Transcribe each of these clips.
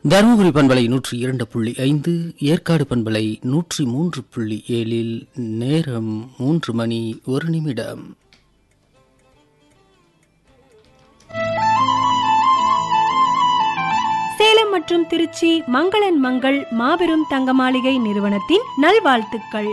தருமபுரி பண்பலை நூற்றி இரண்டு புள்ளி ஐந்து ஏற்காடு பண்பலை நூற்றி மூன்று புள்ளி ஏழில் நேரம் மூன்று மணி ஒரு நிமிடம் சேலம் மற்றும் திருச்சி மங்களன் மங்கள் மாபெரும் தங்க மாளிகை நிறுவனத்தின் நல்வாழ்த்துக்கள்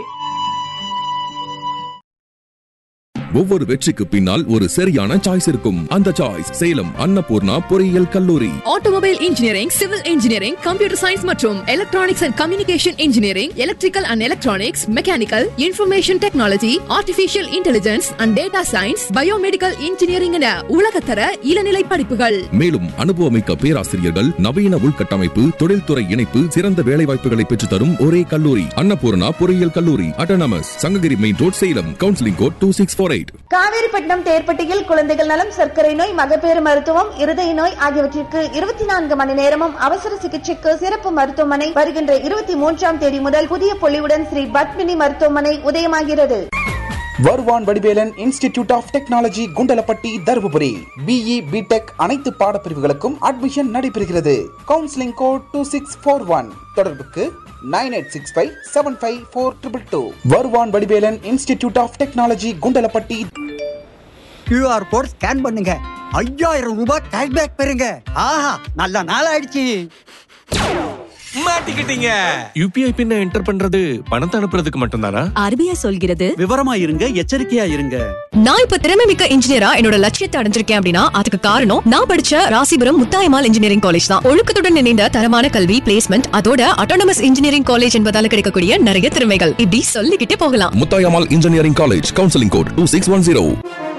ஒவ்வொரு வெற்றிக்கு பின்னால் ஒரு சரியான சாய்ஸ் இருக்கும் அந்த சாய்ஸ் சேலம் அன்னபூர்ணா பொறியியல் கல்லூரி automobile engineering civil engineering computer science மற்றும் electronics and communication engineering electrical and electronics mechanical information technology artificial intelligence and data science biomedical engineering என உலகத்தர இளநிலை படிப்புகள் மேலும் அனுபவமிக்க பேராசிரியர்கள் நவீன உள்கட்டமைப்பு தொழில்துறை இணைப்பு சிறந்த வேலைவாய்ப்புகளை பெற்றுத் தரும் ஒரே கல்லூரி அன்னபூர்ணா பொறியியல் கல்லூரி autonomous Sankagiri main road Salem counselling code two six four eight Kaveripattinam தேர்ப்பட்டியில் குழந்தைகள் நலம் சர்க்கரை நோய் மகப்பேறு மருத்துவம் இருதய நோய் ஆகியவற்றிற்கு இருபத்தி நான்கு மணி நேரமும் அவசர சிகிச்சைக்கு சிறப்பு மருத்துவமனை வருகின்ற இருபத்தி மூன்றாம் தேதி முதல் புதிய பொலிவுடன் ஸ்ரீ பத்மினி மருத்துவமனை உதயமாகிறது Varuvan Vadivelan institute of technology Kundalapatti Dharmapuri BE BTech அனைத்து பாடப்பிரிவுகளுக்கும் அட்மிஷன் நடைபெறுகிறது counselling code two six four one தொடர்புக்கு nine eight six five seven five four triple two Varuvan Vadivelan institute of technology Kundalapatti QR code scan பண்ணுங்க ஐயாயிரம் ரூபாய் கேஷ்பேக் பெறுங்க ஆஹா நல்ல நாள் ஆயிடுச்சு மாட்டிக்கிட்டீங்க யூபிஐ பின்ன என்டர் பண்றது பணத்தை அனுப்புறதுக்கு மட்டும்தானா அருமையா சொல்கிறது விவரமா இருங்க எச்சரிக்கையா இருங்க நான் இப்ப திறமை மிக்க இன்ஜினியரா என்னோட லட்சியத்தை அடைஞ்சிருக்கேன் அப்படின்னா அதுக்கு காரணம் நான் படிச்ச ராசிபுரம் முத்தாயமால் இன்ஜினியரிங் காலேஜ் தான் ஒழுக்கத்துடன் இணைந்த தரமான கல்வி பிளேஸ்மெண்ட் அதோட அட்டானமஸ் இன்ஜினியரிங் காலேஜ் என்பதால கிடைக்கக்கூடிய நிறைய திறமைகள் இப்படி சொல்லிக்கிட்டே போகலாம் Muthayammal engineering college counselling code two six one zero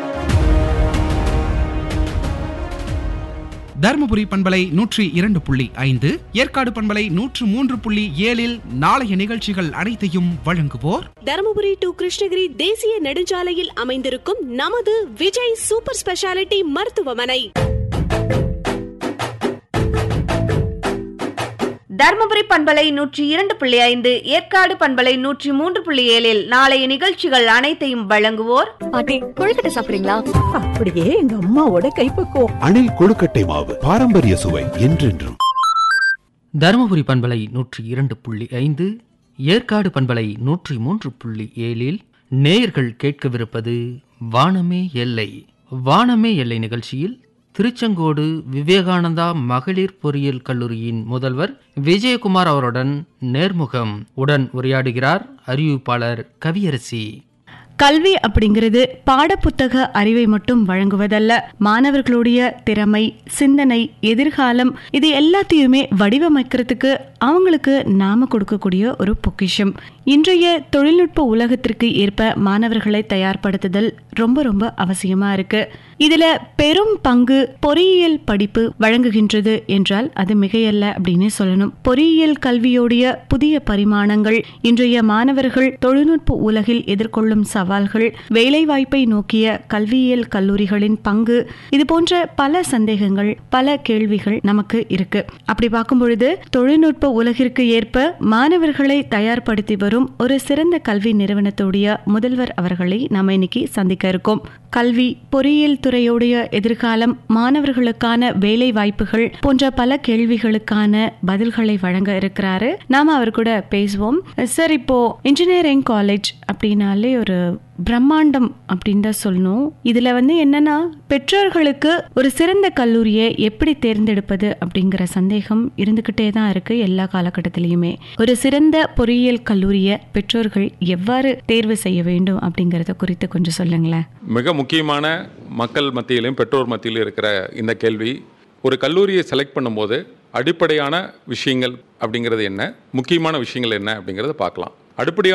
Dharmapuri பண்பலை நூற்றி இரண்டு புள்ளி ஐந்து ஏற்காடு பண்பலை நூற்று மூன்று புள்ளி ஏழில் நாளைய நிகழ்ச்சிகள் அனைத்தையும் வழங்குவோர் தருமபுரி டு கிருஷ்ணகிரி தேசிய நெடுஞ்சாலையில் அமைந்திருக்கும் நமது விஜய் சூப்பர் ஸ்பெஷாலிட்டி மருத்துவமனை தர்மபுரி பண்பலை நூற்றி இரண்டு புள்ளி ஐந்து ஏற்காடு பண்பலை நூற்றி மூன்று புள்ளி ஏழில் நாளைய நிகழ்ச்சிகள் அனைத்தையும் வழங்குவோர் பாட்டி கொழுக்கட்டை சாப்பிடுறீங்களா அப்படியே எங்க அம்மாவோட கைப்பக்குவம் அணில் கொழுக்கட்டை மாவு பாரம்பரிய சுவை என்றென்றும் தருமபுரி பண்பலை நூற்றி இரண்டு புள்ளி ஐந்து ஏற்காடு பண்பலை நூற்றி மூன்று புள்ளி ஏழில் நேயர்கள் கேட்கவிருப்பது வானமே எல்லை வானமே எல்லை நிகழ்ச்சியில் திருச்செங்கோடு விவேகானந்தா மகளிர் பொறியியல் கல்லூரியின் முதல்வர் விஜயகுமார் அவருடன் நேர்முகம் உடன் உரையாடுகிறார் அறிவிப்பாளர் கவியரசி கல்வி அப்படிங்கிறது பாடப்புத்தக அறிவை மட்டும் வழங்குவதல்ல மாணவர்களுடைய திறமை சிந்தனை எதிர்காலம் இது எல்லாத்தையுமே வடிவமைக்கிறதுக்கு அவங்களுக்கு நாம கொடுக்கக்கூடிய ஒரு பொக்கிஷம் இன்றைய தொழில்நுட்ப உலகத்திற்கு ஏற்ப மாணவர்களை தயார்படுத்துதல் ரொம்ப ரொம்ப அவசியமா இருக்கு இதுல பெரும் பங்கு பொறியியல் படிப்பு வழங்குகின்றது என்றால் அது மிகையல்ல அப்படின்னு சொல்லணும் பொறியியல் கல்வியோடைய புதிய பரிமாணங்கள் இன்றைய மாணவர்கள் தொழில்நுட்ப உலகில் எதிர்கொள்ளும் சவால்கள் வேலைவாய்ப்பை நோக்கிய கல்வியியல் கல்லூரிகளின் பங்கு இது போன்ற பல சந்தேகங்கள் பல கேள்விகள் நமக்கு இருக்கு அப்படி பார்க்கும் பொழுது தொழில்நுட்ப உலகிற்கு ஏற்ப மாணவர்களை தயார்படுத்தி வரும் ஒரு சிறந்த கல்வி நிறுவனத்துடைய முதல்வர் அவர்களை நாம இன்னைக்கு சந்திக்க இருக்கோம் கல்வி பொறியியல் துறையுடைய எதிர்காலம் மாணவர்களுக்கான வேலை வாய்ப்புகள் போன்ற பல கேள்விகளுக்கான பதில்களை வழங்க இருக்கிறாரு நாம அவர் கூட பேசுவோம் சார் இப்போ இன்ஜினியரிங் காலேஜ் அப்படின்னாலே ஒரு பிரம்மாண்டம் அப்படின்னு தான் சொல்லணும் இதுல வந்து என்னன்னா பெற்றோர்களுக்கு ஒரு சிறந்த கல்லூரியை எப்படி தேர்ந்தெடுப்பது அப்படிங்கிற சந்தேகம் இருந்துகிட்டே தான் இருக்கு எல்லா காலகட்டத்திலையுமே ஒரு சிறந்த பொறியியல் கல்லூரியை பெற்றோர்கள் எவ்வாறு தேர்வு செய்ய வேண்டும் அப்படிங்கறத குறித்து கொஞ்சம் சொல்லுங்களேன் மிக முக்கியமான மக்கள் மத்தியிலும் பெற்றோர் மத்தியிலும் இருக்கிற இந்த கேள்வி ஒரு கல்லூரியை செலக்ட் பண்ணும்போது அடிப்படையான விஷயங்கள் அப்படிங்கிறது என்ன முக்கியமான விஷயங்கள் என்ன அப்படிங்கிறத பார்க்கலாம் அடிப்படையான